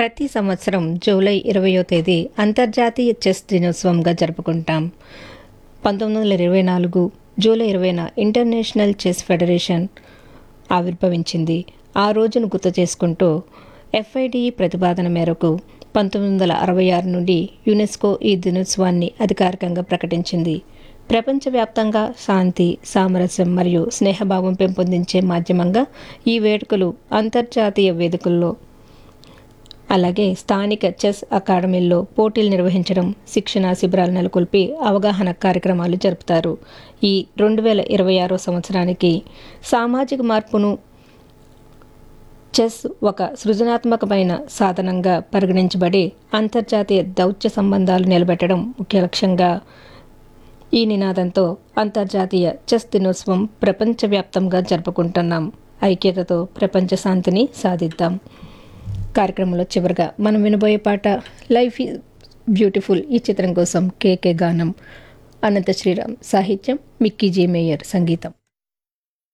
ప్రతి సంవత్సరం జూలై ఇరవయో తేదీ అంతర్జాతీయ చెస్ దినోత్సవంగా జరుపుకుంటాం పంతొమ్మిది వందల ఇరవై నాలుగు జూలై ఇరవైన ఇంటర్నేషనల్ చెస్ ఫెడరేషన్ ఆవిర్భవించింది ఆ రోజును గుర్తు చేసుకుంటూ ఎఫ్ఐడిఈ ప్రతిపాదన మేరకు పంతొమ్మిది వందల అరవై ఆరు నుండి యునెస్కో ఈ దినోత్సవాన్ని అధికారికంగా ప్రకటించింది ప్రపంచవ్యాప్తంగా శాంతి సామరస్యం మరియు స్నేహభావం పెంపొందించే మాధ్యమంగా ఈ వేడుకలు అంతర్జాతీయ వేదికల్లో అలాగే స్థానిక చెస్ అకాడమీల్లో పోటీలు నిర్వహించడం శిక్షణ శిబిరాలు నెలకొల్పి అవగాహన కార్యక్రమాలు జరుపుతారు ఈ రెండు వేల ఇరవై ఆరో సంవత్సరానికి సామాజిక మార్పును చెస్ ఒక సృజనాత్మకమైన సాధనంగా పరిగణించబడి అంతర్జాతీయ దౌత్య సంబంధాలు నిలబెట్టడం ముఖ్య లక్ష్యంగా ఈ నినాదంతో అంతర్జాతీయ చెస్ దినోత్సవం ప్రపంచవ్యాప్తంగా జరుపుకుంటున్నాం ఐక్యతతో ప్రపంచ శాంతిని సాధిద్దాం కార్యక్రమంలో చివరిగా మనం వినబోయే పాట లైఫ్ ఈజ్ బ్యూటిఫుల్ ఈ చిత్రం కోసం కేకే గానం అనంత శ్రీరామ్ సాహిత్యం మిక్కీ జే మేయర్ సంగీతం